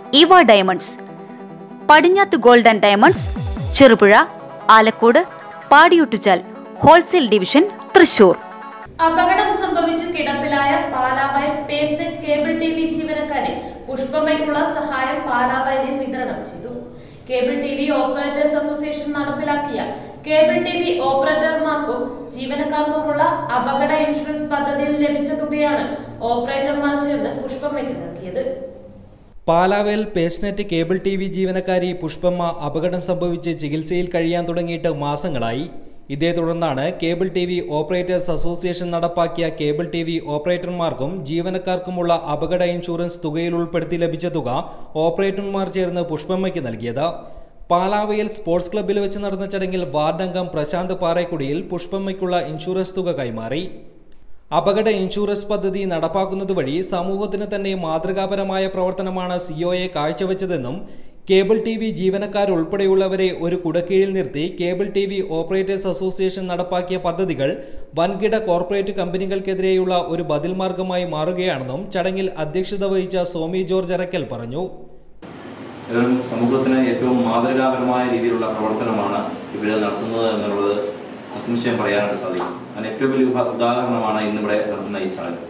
ഇവ diamonds Padinjath gold and diamonds Cherupuzha Alakode Padiyottuchal wholesale division Thrissur അപകടം സംഭവിച്ച് കിടപ്പിലായ പാലാവയൽ പേസ്റ്റഡ് കേബിൾ ടി വി ജീവനക്കാരെ പുഷ്പമയ്ക്കുള്ള സഹായം പാലാവയലിൽ വിതരണം ചെയ്തു cable T V operators association നടപ്പിലാക്കിയ കേബിൾ ടി വി ഓപ്പറേറ്റർമാർക്കും ജീവനക്കാർക്കുമുള്ള അപകട ഇൻഷുറൻസ് പദ്ധതിയിൽ ലഭിച്ച തുകയാണ് ഓപ്പറേറ്റർമാർ ചേർന്ന് പുഷ്പമയ്ക്ക് നൽകിയത് Palavel Pacenet cable T V ജീവനക്കാരി പുഷ്പമ്മ അപകടം സംഭവിച്ച് ചികിത്സയിൽ കഴിയാൻ തുടങ്ങിയിട്ട് മാസങ്ങളായി ഇതേ തുടർന്നാണ് cable T V operators association നടപ്പാക്കിയ കേബിൾ ടി വി ഓപ്പറേറ്റർമാർക്കും ജീവനക്കാർക്കുമുള്ള അപകട ഇൻഷുറൻസ് തുകയിൽ ഉൾപ്പെടുത്തി ലഭിച്ച തുക ഓപ്പറേറ്റർമാർ ചേർന്ന് പുഷ്പമ്മയ്ക്ക് നൽകിയത് പാലാവയിൽ സ്പോർട്സ് ക്ലബ്ബിൽ വെച്ച് നടന്ന ചടങ്ങിൽ വാർഡംഗം പ്രശാന്ത് പാറേക്കുടിയിൽ പുഷ്പമ്മയ്ക്കുള്ള ഇൻഷുറൻസ് തുക കൈമാറി അപകട ഇൻഷുറൻസ് പദ്ധതി നടപ്പാക്കുന്നത് വഴി സമൂഹത്തിന് തന്നെ മാതൃകാപരമായ പ്രവർത്തനമാണ് സിഒയെ കാഴ്ചവെച്ചതെന്നും കേബിൾ ടി വി ജീവനക്കാരുൾപ്പെടെയുള്ളവരെ ഒരു കുടക്കീഴിൽ നിർത്തി cable T V operators association നടപ്പാക്കിയ പദ്ധതികൾ വൻകിട കോർപ്പറേറ്റ് കമ്പനികൾക്കെതിരെയുള്ള ഒരു ബദൽ മാർഗമായി മാറുകയാണെന്നും ചടങ്ങിൽ അധ്യക്ഷത വഹിച്ച സോമി ജോർജ് അറക്കൽ പറഞ്ഞു ഏതായാലും സമൂഹത്തിന് ഏറ്റവും മാതൃകാപരമായ രീതിയിലുള്ള പ്രവർത്തനമാണ് ഇവർ നടത്തുന്നത് എന്നുള്ളത് അസംശയം പറയാനായിട്ട് സാധിക്കും അതിന് ഏറ്റവും വലിയ ഉദാ- ഉദാഹരണമാണ് ഇന്നിവിടെ നടത്തുന്ന ഈ ചടങ്ങ്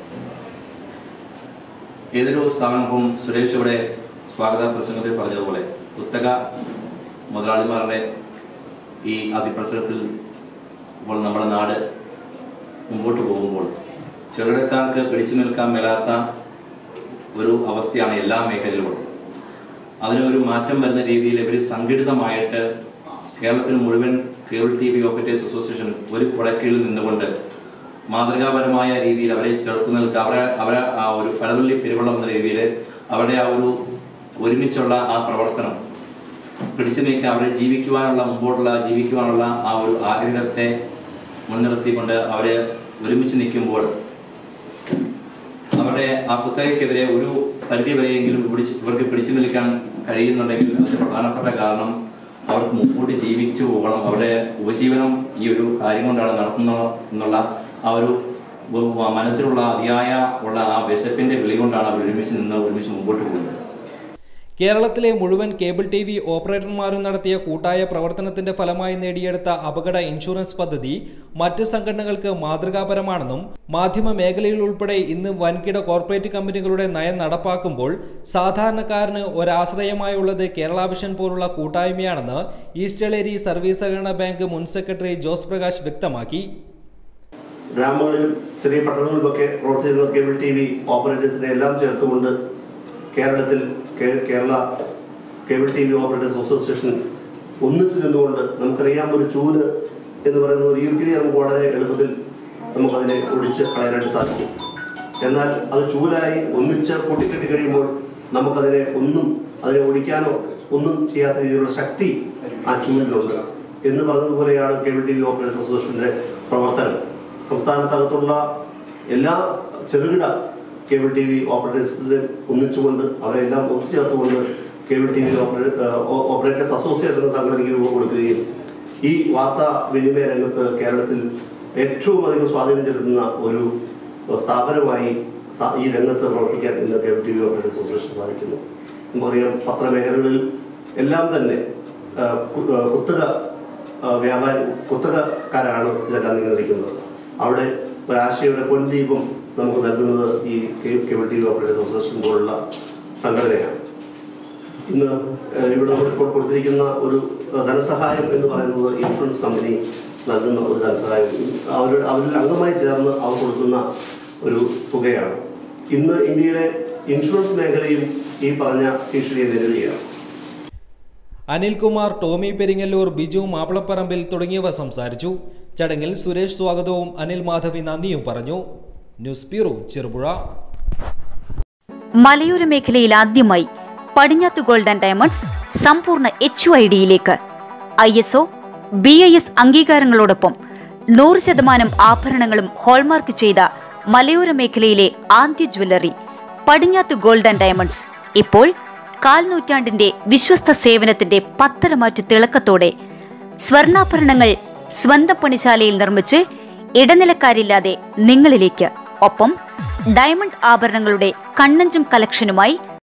ഏതൊരു സ്ഥാപനം ഇപ്പം സുരേഷ് ഇവിടെ സ്വാഗത പ്രസംഗത്തിൽ പറഞ്ഞതുപോലെ കുത്തക മുതലാളിമാരുടെ ഈ അതിപ്രസരത്തിൽ ഇപ്പോൾ നമ്മുടെ നാട് മുമ്പോട്ട് പോകുമ്പോൾ ചെറുകിടക്കാർക്ക് പിടിച്ചു നിൽക്കാൻ മേലാത്ത ഒരു അവസ്ഥയാണ് എല്ലാ മേഖലയിലുമുള്ളത് അതിന് ഒരു മാറ്റം വരുന്ന രീതിയിൽ ഇവർ സംഘടിതമായിട്ട് കേരളത്തിൽ മുഴുവൻ cable T V operators association ഒരു കുടക്കീഴിൽ നിന്നുകൊണ്ട് മാതൃകാപരമായ രീതിയിൽ അവരെ ചേർത്ത് നിൽക്കുക അവരെ അവരെ ആ ഒരു പലതുള്ളി പെരുവെള്ളം എന്ന രീതിയിൽ അവരുടെ ആ ഒരു ഒരുമിച്ചുള്ള ആ പ്രവർത്തനം പിടിച്ചു നീക്കാൻ അവരെ ജീവിക്കുവാനുള്ള മുമ്പോട്ടുള്ള ജീവിക്കുവാനുള്ള ആ ഒരു ആഗ്രഹത്തെ മുൻനിർത്തിക്കൊണ്ട് അവരെ ഒരുമിച്ച് നിൽക്കുമ്പോൾ അവരുടെ ആ കുത്തകയ്ക്കെതിരെ ഒരു പരിധി വരെയെങ്കിലും പിടിച്ച് ഇവർക്ക് പിടിച്ചു നിൽക്കാൻ കഴിയുന്നുണ്ടെങ്കിൽ അതിന് പ്രധാനപ്പെട്ട കാരണം അവർക്ക് മുമ്പോട്ട് ജീവിച്ചു പോകണം അവരുടെ ഉപജീവനം ഈ ഒരു കാര്യം കൊണ്ടാണ് നടത്തുന്നത് എന്നുള്ള ആ ഒരു വ- മനസ്സിലുള്ള അതിയായ ഉള്ള ആ വിശപ്പിന്റെ വിളി കൊണ്ടാണ് അവർ ഒരുമിച്ച് നിന്ന് ഒരുമിച്ച് മുമ്പോട്ട് പോകുന്നത് കേരളത്തിലെ മുഴുവൻ കേബിൾ ടി വി ഓപ്പറേറ്റർമാരും നടത്തിയ കൂട്ടായ പ്രവർത്തനത്തിന്റെ ഫലമായി നേടിയെടുത്ത അപകട ഇൻഷുറൻസ് പദ്ധതി മറ്റ് സംഘടനകൾക്ക് മാതൃകാപരമാണെന്നും മാധ്യമ മേഖലയിൽ ഉൾപ്പെടെ ഇന്ന് വൻകിട കോർപ്പറേറ്റ് കമ്പനികളുടെ നയം നടപ്പാക്കുമ്പോൾ സാധാരണക്കാരന് ഒരാശ്രയമായുള്ളത് കേരള വിഷൻ പോലുള്ള കൂട്ടായ്മയാണെന്ന് ഈസ്റ്റ് എളേരി സർവീസ് സഹകരണ ബാങ്ക് മുൻ സെക്രട്ടറി ജോസ് പ്രകാശ് വ്യക്തമാക്കി ഗ്രാമങ്ങളിലും ചെറിയ പട്ടണങ്ങളിലുമൊക്കെ പ്രവർത്തിച്ചിരുന്ന കേബിൾ ടി വി ഓപ്പറേറ്റേഴ്സിനെ എല്ലാം ചേർത്തുകൊണ്ട് കേരളത്തിൽ കേ- Kerala cable T V operators association ഒന്നിച്ചു നിന്നുകൊണ്ട് നമുക്കറിയാം ഒരു ചൂല് എന്ന് പറയുന്ന ഒരു ഈർക്കിലി നമുക്ക് വളരെ എളുപ്പത്തിൽ നമുക്കതിനെ ഒടിച്ച് കളയാനായിട്ട് സാധിക്കും എന്നാൽ അത് ചൂലായി ഒന്നിച്ച് കൂട്ടിക്കെട്ടി കഴിയുമ്പോൾ നമുക്കതിനെ ഒന്നും അതിനെ ഒടിക്കാനോ ഒന്നും ചെയ്യാത്ത രീതിയിലുള്ള ശക്തി ആ ചൂലിലുണ്ട് എന്ന് പറഞ്ഞതുപോലെയാണ് കേബിൾ ടി വി ഓപ്പറേറ്റേഴ്സ് അസോസിയേഷന്റെ പ്രവർത്തനം സംസ്ഥാനത്തകത്തുള്ള എല്ലാ ചെറുകിട കേബിൾ ടി വി ഓപ്പറേറ്റേഴ്സിനെ ഒന്നിച്ചുകൊണ്ട് അവരെല്ലാം ഒത്തുചേർത്തുകൊണ്ട് cable T V operators association എന്ന സംഘടനയ്ക്ക് രൂപം കൊടുക്കുകയും ഈ വാർത്താ വിനിമയ രംഗത്ത് കേരളത്തിൽ ഏറ്റവും അധികം സ്വാധീനം ചെലുത്തുന്ന ഒരു സ്ഥാപനമായി സ- ഈ രംഗത്ത് പ്രവർത്തിക്കാൻ ഇന്ന് cable T V operators association സാധിക്കുന്നു നമുക്കറിയാം പത്രമേഖലകളിൽ എല്ലാം തന്നെ ആ, കു- ആ, കുത്തക ആ, വ്യാപാരി കുത്തകക്കാരാണ് ഇതെല്ലാം നിയന്ത്രിക്കുന്നത് അവിടെ ഒരാശയുടെ പൊൻദീപം നമുക്ക് നൽകുന്നത് ഈ കേ- cable T V operators association പോലുള്ള സംഘടനയാണ് ഇന്ന് ഏഹ്, ഇവിടെ നമ്മൾ ഇപ്പോൾ കൊടുത്തിരിക്കുന്ന ഒരു ഏഹ്, ധനസഹായം എന്ന് പറയുന്നത് ഇൻഷുറൻസ് കമ്പനി നൽകുന്ന ഒരു ധനസഹായം അവർ അവരിൽ അംഗമായി ചേർന്ന് അവർ കൊടുക്കുന്ന ഒരു തുകയാണ് ഇന്ന് ഇന്ത്യയിലെ ഇൻഷുറൻസ് മേഖലയിൽ ഈ പറഞ്ഞ ഭീഷണിയെ നേരിടുകയാണ് അനിൽകുമാർ ടോമി പെരിങ്ങല്ലൂർ ബിജു മാപ്പിളപ്പറമ്പിൽ തുടങ്ങിയവർ സംസാരിച്ചു ചടങ്ങിൽ സുരേഷ് സ്വാഗതവും അനിൽ മാധവി നന്ദിയും പറഞ്ഞു ന്യൂസ് ബ്യൂറോ ചെറുപുഴ മലയോര മേഖലയിൽ ആദ്യമായി പടിഞ്ഞാത്ത് ഗോൾഡ് ആൻഡ് ഡയമണ്ട്സ് സമ്പൂർണ്ണ എച്ച് ഐ ഡിയിലേക്ക് I S O B I S അംഗീകാരങ്ങളോടൊപ്പം നൂറ് ശതമാനം ആഭരണങ്ങളും ഹോൾമാർക്ക് ചെയ്ത മലയോര മേഖലയിലെ ആദ്യ jewellery Padinjath gold and diamonds ഇപ്പോൾ കാൽ നൂറ്റാണ്ടിന്റെ വിശ്വസ്ത സേവനത്തിന്റെ പത്തരമാറ്റു തിളക്കത്തോടെ സ്വർണ്ണാഭരണങ്ങൾ സ്വന്തം പണിശാലയിൽ നിർമ്മിച്ച് ഇടനിലക്കാരില്ലാതെ നിങ്ങളിലേക്ക് ഒപ്പം ഡയമണ്ട് ആഭരണങ്ങളുടെ കണ്ണഞ്ചും കളക്ഷനുമായി